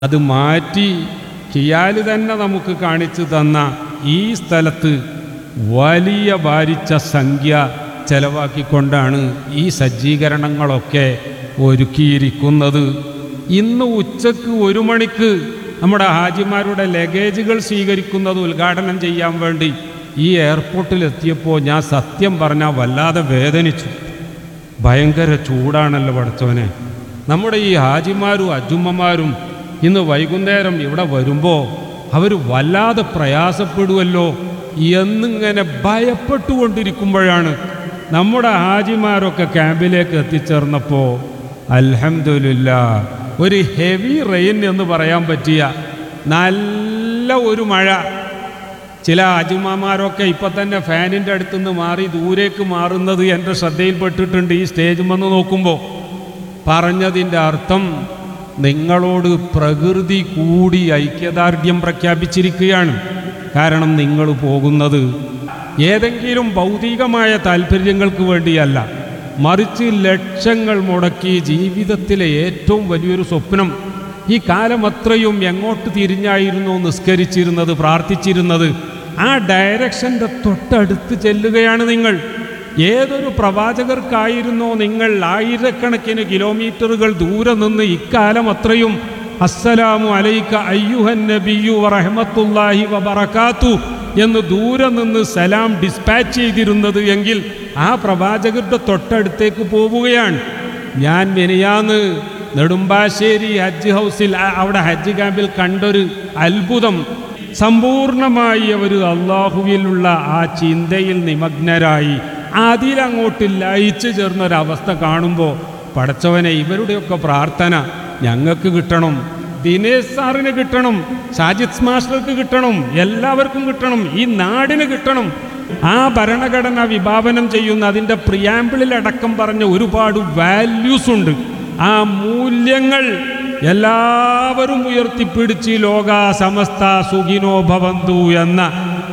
അത് മാറ്റി കിയാല് തന്നെ നമുക്ക് കാണിച്ചു തന്ന ഈ സ്ഥലത്ത് വലിയ ഭാരിച്ച സംഖ്യ ചെലവാക്കിക്കൊണ്ടാണ് ഈ സജ്ജീകരണങ്ങളൊക്കെ ഒരുക്കിയിരിക്കുന്നത് ഇന്ന് ഉച്ചക്ക് ഒരു മണിക്ക് നമ്മുടെ ഹാജിമാരുടെ ലഗേജുകൾ സ്വീകരിക്കുന്നത് ഉദ്ഘാടനം ചെയ്യാൻ വേണ്ടി ഈ എയർപോർട്ടിലെത്തിയപ്പോൾ ഞാൻ സത്യം പറഞ്ഞാൽ വല്ലാതെ വേദനിച്ചു ഭയങ്കര ചൂടാണല്ലോ പഠിച്ചവനെ നമ്മുടെ ഈ ഹാജിമാരും അജുമ്മമാരും ഇന്ന് വൈകുന്നേരം ഇവിടെ വരുമ്പോൾ അവർ വല്ലാതെ പ്രയാസപ്പെടുമല്ലോ എന്നിങ്ങനെ ഭയപ്പെട്ടുകൊണ്ടിരിക്കുമ്പോഴാണ് നമ്മുടെ ഹാജിമാരൊക്കെ ക്യാമ്പിലേക്ക് എത്തിച്ചേർന്നപ്പോൾ അൽഹംദുലില്ല ഒരു ഹെവി റെയിൻ എന്ന് പറയാൻ പറ്റിയ നല്ല ഒരു മഴ ചില അജുമാമാരൊക്കെ ഇപ്പൊ തന്നെ ഫാനിൻ്റെ അടുത്തുനിന്ന് മാറി ദൂരേക്ക് മാറുന്നത് എൻ്റെ ശ്രദ്ധയിൽപ്പെട്ടിട്ടുണ്ട് ഈ സ്റ്റേജ് വന്ന് നോക്കുമ്പോൾ പറഞ്ഞതിൻ്റെ അർത്ഥം നിങ്ങളോട് പ്രകൃതി കൂടി ഐക്യദാർഢ്യം പ്രഖ്യാപിച്ചിരിക്കുകയാണ് കാരണം നിങ്ങൾ പോകുന്നത് ഏതെങ്കിലും ഭൗതികമായ താല്പര്യങ്ങൾക്ക് വേണ്ടിയല്ല മറിച്ച് ലക്ഷങ്ങൾ മുടക്കി ജീവിതത്തിലെ ഏറ്റവും വലിയൊരു സ്വപ്നം ഈ കാലം അത്രയും എങ്ങോട്ട് തിരിഞ്ഞായിരുന്നു നിസ്കരിച്ചിരുന്നത് പ്രാർത്ഥിച്ചിരുന്നത് ആ ഡയറക്ഷൻ്റെ തൊട്ടടുത്ത് ചെല്ലുകയാണ് നിങ്ങൾ ഏതൊരു പ്രവാചകർക്കായിരുന്നോ നിങ്ങൾ ആയിരക്കണക്കിന് കിലോമീറ്ററുകൾ ദൂരെ നിന്ന് ഇക്കാലം അത്രയും അസ്സലാമു അലൈക്ക അയ്യുഹൻ നബിയു വറഹമത്തുല്ലാഹി വബറകാത്തു എന്ന് ദൂരെ നിന്ന് സലാം ഡിസ്പാച്ച് ചെയ്തിരുന്നത് എങ്കിൽ ആ പ്രവാചകരുടെ തൊട്ടടുത്തേക്ക് പോവുകയാണ് ഞാൻ മെനിയാന്ന് നെടുമ്പാശ്ശേരി ഹജ്ജ് ഹൗസിൽ ആ- അവിടെ ഹജ്ജ് ക്യാമ്പിൽ കണ്ടൊരു അത്ഭുതം സമ്പൂർണമായി അവർ അള്ളാഹുവിലുള്ള ആ ചിന്തയിൽ നിമഗ്നരായി അതിലങ്ങോട്ട് ലയിച്ചു ചേർന്നൊരവസ്ഥ കാണുമ്പോൾ പടച്ചവനെ ഇവരുടെയൊക്കെ പ്രാർത്ഥന ഞങ്ങൾക്ക് കിട്ടണം ദിനേശ് സാറിന് കിട്ടണം ഷാജിദ് മാസ്റ്റർക്ക് കിട്ടണം എല്ലാവർക്കും കിട്ടണം ഈ നാടിന് കിട്ടണം ആ ഭരണഘടന വിഭാവനം ചെയ്യുന്ന അതിൻ്റെ പ്രിയാമ്പിളിലടക്കം പറഞ്ഞ ഒരുപാട് വാല്യൂസ് ഉണ്ട് ആ മൂല്യങ്ങൾ എല്ലാവരും ഉയർത്തിപ്പിടിച്ച് ലോക സമസ്ത സുഖിനോ ഭവന്തു എന്ന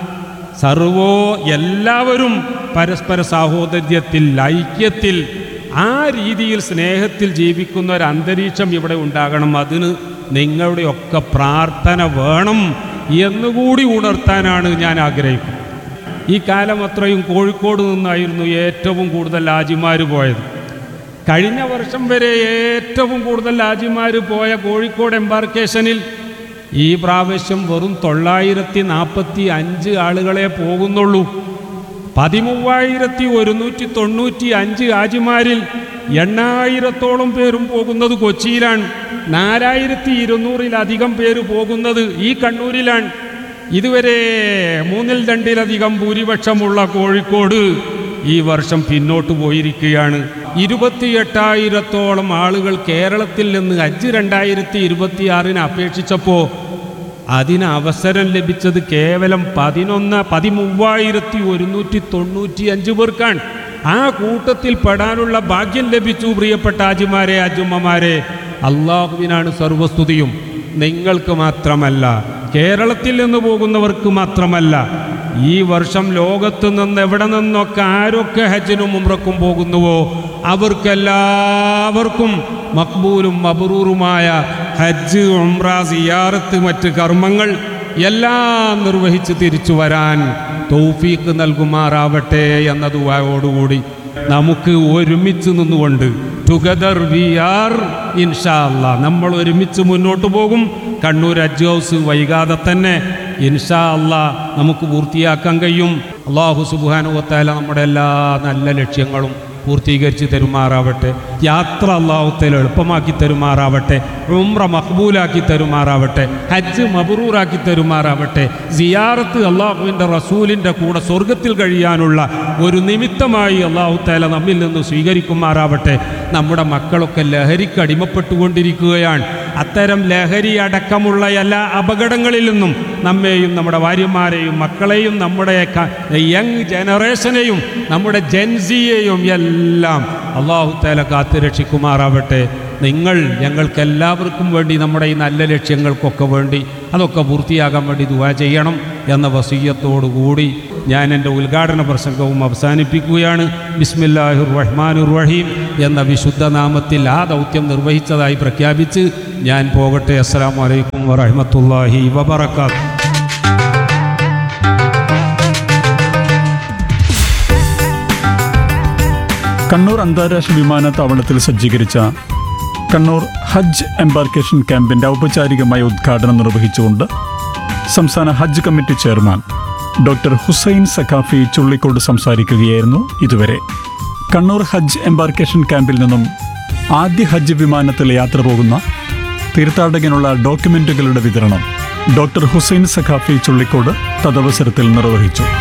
സർവോ എല്ലാവരും പരസ്പര സാഹോദര്യത്തിൽ ഐക്യത്തിൽ ആ രീതിയിൽ സ്നേഹത്തിൽ ജീവിക്കുന്ന ഒരു അന്തരീക്ഷം ഇവിടെ ഉണ്ടാകണം അതിന് നിങ്ങളുടെയൊക്കെ പ്രാർത്ഥന വേണം എന്നുകൂടി ഉണർത്താനാണ് ഞാൻ ആഗ്രഹിക്കുന്നത് ഈ കാലം അത്രയും കോഴിക്കോട് നിന്നായിരുന്നു ഏറ്റവും കൂടുതൽ ഹാജിമാർ പോയത് കഴിഞ്ഞ വർഷം വരെ ഏറ്റവും കൂടുതൽ ഹാജിമാർ പോയ കോഴിക്കോട് എംബാർക്കേഷനിൽ ഈ പ്രാവശ്യം വെറും തൊള്ളായിരത്തി നാൽപ്പത്തി അഞ്ച് ആളുകളെ പോകുന്നുള്ളൂ പതിമൂവായിരത്തി ഒരുന്നൂറ്റി തൊണ്ണൂറ്റി അഞ്ച് ഹാജിമാരിൽ എണ്ണായിരത്തോളം പേരും പോകുന്നത് കൊച്ചിയിലാണ് നാലായിരത്തി ഇരുന്നൂറിലധികം പേര് പോകുന്നത് ഈ കണ്ണൂരിലാണ് ഇതുവരെ മൂന്നിൽ രണ്ടിലധികം ഭൂരിപക്ഷമുള്ള കോഴിക്കോട് ഈ വർഷം പിന്നോട്ട് പോയിരിക്കുകയാണ് ഇരുപത്തിയെട്ടായിരത്തോളം ആളുകൾ കേരളത്തിൽ നിന്ന് ഹജ്ജ് രണ്ടായിരത്തി ഇരുപത്തിയാറിന് അപേക്ഷിച്ചപ്പോൾ അതിന് അവസരം ലഭിച്ചത് കേവലം പതിനൊന്ന് പതിമൂവായിരത്തി ഒരുന്നൂറ്റി തൊണ്ണൂറ്റി അഞ്ച് പേർക്കാണ് ആ കൂട്ടത്തിൽ പെടാനുള്ള ഭാഗ്യം ലഭിച്ചു പ്രിയപ്പെട്ട ആജിമാരെ അജുമ്മമാരെ അള്ളാഹുവിനാണ് സർവസ്തുതിയും നിങ്ങൾക്ക് മാത്രമല്ല കേരളത്തിൽ നിന്ന് പോകുന്നവർക്ക് മാത്രമല്ല ഈ വർഷം ലോകത്ത് നിന്ന് എവിടെ നിന്നൊക്കെ ആരൊക്കെ ഹജ്ജിനും ഉംറക്കും പോകുന്നുവോ അവർക്കെല്ലാവർക്കും മക്ബൂലും മബറൂറുമായ ഹജ്ജ് ഉംറ സിയാറത്ത് മറ്റ് കർമ്മങ്ങൾ എല്ലാം നിർവഹിച്ച് തിരിച്ചു വരാൻ തൗഫീക്ക് നൽകുമാറാവട്ടെ എന്ന ദുവായോടുകൂടി നമുക്ക് ഒരുമിച്ച് നിന്നുകൊണ്ട് ടുഗദർ വി ആർ ഇൻഷാല്ല നമ്മൾ ഒരുമിച്ച് മുന്നോട്ട് പോകും കണ്ണൂർ ഹജ്ജ് ഹൗസ് വൈകാതെ തന്നെ ഇൻഷാ അല്ലാ നമുക്ക് പൂർത്തിയാക്കാൻ കഴിയും അള്ളാഹു സുബാനുവത്താല നമ്മുടെ എല്ലാ നല്ല ലക്ഷ്യങ്ങളും പൂർത്തീകരിച്ച് തരുമാറാവട്ടെ യാത്ര അള്ളാഹുത്തേൽ എളുപ്പമാക്കി തരുമാറാവട്ടെ ഉംറ മഖ്ബൂലാക്കി തരുമാറാവട്ടെ ഹജ്ജ് മബറൂറാക്കി തരുമാറാവട്ടെ സിയാറത്ത് അള്ളാഹുവിൻ്റെ റസൂലിൻ്റെ കൂടെ സ്വർഗത്തിൽ കഴിയാനുള്ള ഒരു നിമിത്തമായി അള്ളാഹുത്തേല നമ്മിൽ നിന്ന് സ്വീകരിക്കുമാറാവട്ടെ നമ്മുടെ മക്കളൊക്കെ ലഹരിക്ക് അടിമപ്പെട്ടുകൊണ്ടിരിക്കുകയാണ് അത്തരം ലഹരി അടക്കമുള്ള എല്ലാ അപകടങ്ങളിൽ നിന്നും നമ്മെയും നമ്മുടെ ഭാര്യമാരെയും മക്കളെയും നമ്മുടെ ക- യങ് ജനറേഷനെയും നമ്മുടെ ജൻസിയെയും എല്ലാം അള്ളാഹു തല കാത്തു രക്ഷിക്കുമാറാവട്ടെ നിങ്ങൾ ഞങ്ങൾക്ക് എല്ലാവർക്കും വേണ്ടി നമ്മുടെ ഈ നല്ല ലക്ഷ്യങ്ങൾക്കൊക്കെ വേണ്ടി അതൊക്കെ പൂർത്തിയാകാൻ വേണ്ടി ദുവാ ചെയ്യണം എന്ന വസീയത്തോടുകൂടി ഞാൻ എൻ്റെ ഉദ്ഘാടന പ്രസംഗവും അവസാനിപ്പിക്കുകയാണ് ബിസ്മില്ലാഹിർ റഹ്മാനുർ റഹീം എന്ന വിശുദ്ധ നാമത്തിൽ ആ ദൗത്യം നിർവഹിച്ചതായി പ്രഖ്യാപിച്ച് ഞാൻ പോകട്ടെ അസ്സലാമു അലൈക്കും വറഹ്മത്തുള്ളാഹി വബറകാത്ത് കണ്ണൂർ അന്താരാഷ്ട്ര വിമാനത്താവളത്തിൽ സജ്ജീകരിച്ച കണ്ണൂർ ഹജ്ജ് എംബാർക്കേഷൻ ക്യാമ്പിന്റെ ഔപചാരികമായ ഉദ്ഘാടനം നിർവഹിച്ചുകൊണ്ട് സംസ്ഥാന ഹജ്ജ് committee chairman doctor Hussain Saqafi Chullikkode സംസാരിക്കുകയായിരുന്നു ഇതുവരെ കണ്ണൂർ ഹജ്ജ് എംബാർക്കേഷൻ ക്യാമ്പിൽ നിന്നും ആദ്യ ഹജ്ജ് വിമാനത്തിൽ യാത്ര പോകുന്ന തീർത്ഥാടകനുള്ള ഡോക്യുമെന്റുകളുടെ വിതരണം ഡോക്ടർ ഹുസൈൻ സഖാഫി ചുള്ളിക്കോട് തദവസരത്തിൽ നിർവഹിച്ചു